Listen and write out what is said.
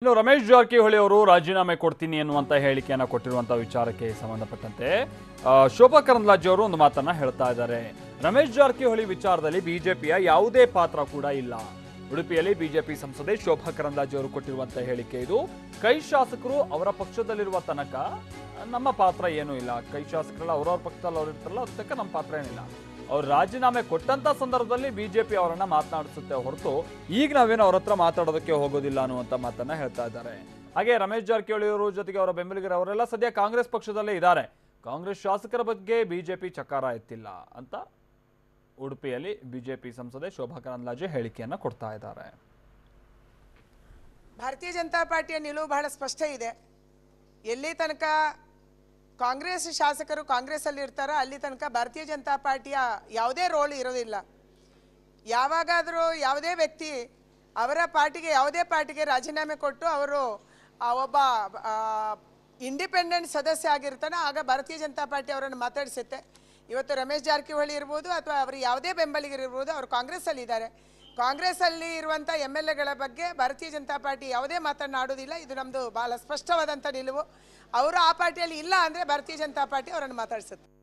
ಇನ್ನು ರಮೇಶ್ ಜಾರಕಿಹೊಳಿ ಅವರು ರಾಜೀನಾಮೆ ಕೊಡ್ತೀನಿ ಎನ್ನುವಂತ ಹೇಳಿಕೆಯನ್ನ ಕೊಟ್ಟಿರುವಂತ ವಿಚಾರಕ್ಕೆ ಸಂಬಂಧಪಟ್ಟಂತೆ ಆ, ಶೋಭಾ ಕರಂದ್ಲಾಜೆ ಅವರು ಒಂದು ಮಾತನ್ನ ಹೇಳ್ತಾ ಇದ್ದಾರೆ ರಮೇಶ್ ಜಾರಕಿಹೊಳಿ ವಿಚಾರದಲ್ಲಿ ಬಿಜೆಪಿಯ ಯಾವುದೇ ಪಾತ್ರ ಕೂಡ ಇಲ್ಲ ಉಡುಪಿಯಲ್ಲಿ ಬಿಜೆಪಿ ಸಂಸದೆ ಶೋಭಾ ಕರಂದ್ಲಾಜೆ ಅವರು ಕೊಟ್ಟಿರುವಂತ ಹೇಳಿಕೆ ಇದು ಕೈ ಶಾಸಕರು ಅವರ ಪಕ್ಷದಲ್ಲಿರುವ ತನಕ ನಮ್ಮ ಪಾತ್ರ ಏನೂ ಇಲ್ಲ ಕೈ ಶಾಸಕರೆಲ್ಲ ಅವ್ರವ್ರ ಪಕ್ಷದಲ್ಲಿ ಅವ್ರು ಇರ್ತಾರಲ್ಲ ಅದ್ ತನಕ ನಮ್ಮ ಪಾತ್ರ ಏನಿಲ್ಲ ಅವ್ರು ರಾಜೀನಾಮೆ ಕೊಟ್ಟಂತ ಸಂದರ್ಭದಲ್ಲಿ ಬಿಜೆಪಿ ಅವರನ್ನ ಮಾತನಾಡಿಸುತ್ತೆ ಹೊರತು ಈಗ ನಾವೇನು ಅವ್ರ ಹತ್ರ ಮಾತಾಡೋದಕ್ಕೆ ಹೋಗೋದಿಲ್ಲ ಅನ್ನುವಂತ ಮಾತನ್ನ ಹೇಳ್ತಾ ಇದ್ದಾರೆ ಹಾಗೆ ರಮೇಶ್ ಜಾರಕಿಹೊಳಿ ಅವರು ಜೊತೆಗೆ ಅವರ ಬೆಂಬಲಿಗರು ಅವರೆಲ್ಲ ಸದ್ಯ ಕಾಂಗ್ರೆಸ್ ಪಕ್ಷದಲ್ಲೇ ಇದ್ದಾರೆ ಕಾಂಗ್ರೆಸ್ ಶಾಸಕರ ಬಗ್ಗೆ ಬಿಜೆಪಿ ಚಕಾರ ಎತ್ತಿಲ್ಲ ಅಂತ ಉಡುಪಿಯಲ್ಲಿ ಬಿಜೆಪಿ ಸಂಸದೆ ಶೋಭಾ ಕರಂದ್ಲಾಜೆ ಹೇಳಿಕೆಯನ್ನ ಕೊಡ್ತಾ ಇದ್ದಾರೆ ಭಾರತೀಯ ಜನತಾ ಪಾರ್ಟಿಯ ನಿಲುವು ಬಹಳ ಸ್ಪಷ್ಟ ಇದೆ ಎಲ್ಲಿ ತನಕ ಕಾಂಗ್ರೆಸ್ ಶಾಸಕರು ಕಾಂಗ್ರೆಸ್ಸಲ್ಲಿ ಇರ್ತಾರೋ ಅಲ್ಲಿ ತನಕ ಭಾರತೀಯ ಜನತಾ ಪಾರ್ಟಿಯ ಯಾವುದೇ ರೋಲ್ ಇರೋದಿಲ್ಲ ಯಾವಾಗಾದರೂ ಯಾವುದೇ ವ್ಯಕ್ತಿ ಅವರ ಪಾರ್ಟಿಗೆ ಯಾವುದೇ ಪಾರ್ಟಿಗೆ ರಾಜೀನಾಮೆ ಕೊಟ್ಟು ಅವರು ಆ ಒಬ್ಬ ಇಂಡಿಪೆಂಡೆಂಟ್ ಸದಸ್ಯ ಆಗಿರ್ತಾನೆ ಆಗ ಭಾರತೀಯ ಜನತಾ ಪಾರ್ಟಿ ಅವರನ್ನು ಮಾತಾಡಿಸುತ್ತೆ ಇವತ್ತು ರಮೇಶ್ ಜಾರಕಿಹೊಳಿ ಇರ್ಬೋದು ಅಥವಾ ಅವರು ಯಾವುದೇ ಬೆಂಬಲಿಗರಿರ್ಬೋದು ಅವರು ಕಾಂಗ್ರೆಸ್ಸಲ್ಲಿ ಇದ್ದಾರೆ ಕಾಂಗ್ರೆಸ್ಸಲ್ಲಿ ಇರುವಂಥ ಎಮ್ ಎಲ್ ಎಗಳ ಬಗ್ಗೆ ಭಾರತೀಯ ಜನತಾ ಪಾರ್ಟಿ ಯಾವುದೇ ಮಾತನಾಡೋದಿಲ್ಲ ಇದು ನಮ್ಮದು ಭಾಳ ಸ್ಪಷ್ಟವಾದಂಥ ನಿಲುವು ಅವರು ಆ ಪಾರ್ಟಿಯಲ್ಲಿ ಇಲ್ಲ ಅಂದರೆ ಭಾರತೀಯ ಜನತಾ ಪಾರ್ಟಿ ಅವರನ್ನು ಮಾತಾಡಿಸುತ್ತೆ